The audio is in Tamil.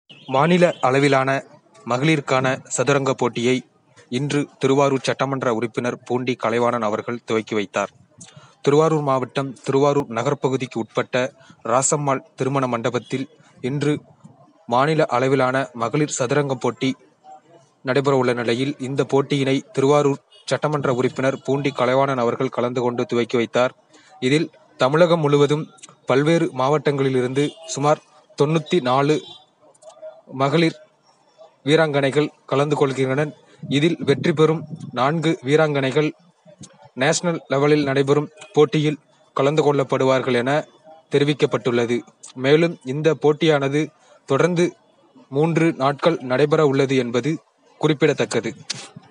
மாநில அளவிலான மகளிருக்கான சதுரங்க போட்டியை இன்று திருவாரூர் சட்டமன்ற உறுப்பினர் பூண்டி கலைவாணன் அவர்கள் துவக்கி வைத்தார். திருவாரூர் மாவட்டம் திருவாரூர் நகர்பகுதிக்கு உட்பட்ட ராசம்மாள் திருமண மண்டபத்தில் இன்று மாநில அளவிலான மகளிர் சதுரங்க போட்டி நடைபெறவுள்ள நிலையில், இந்த போட்டியினை திருவாரூர் சட்டமன்ற உறுப்பினர் பூண்டி கலைவாணன் அவர்கள் கலந்து கொண்டு துவக்கி வைத்தார். இதில் தமிழகம் முழுவதும் பல்வேறு மாவட்டங்களிலிருந்து சுமார் தொண்ணூத்தி நாலு மகளிர் வீராங்கனைகள் கலந்து கொள்கின்றனர். இதில் வெற்றி பெறும் நான்கு வீராங்கனைகள் நேஷனல் லெவலில் நடைபெறும் போட்டியில் கலந்து கொள்ளப்படுவார்கள் என தெரிவிக்கப்பட்டுள்ளது. மேலும் இந்த போட்டியானது தொடர்ந்து மூன்று நாட்கள் நடைபெற உள்ளது என்பது குறிப்பிடத்தக்கது.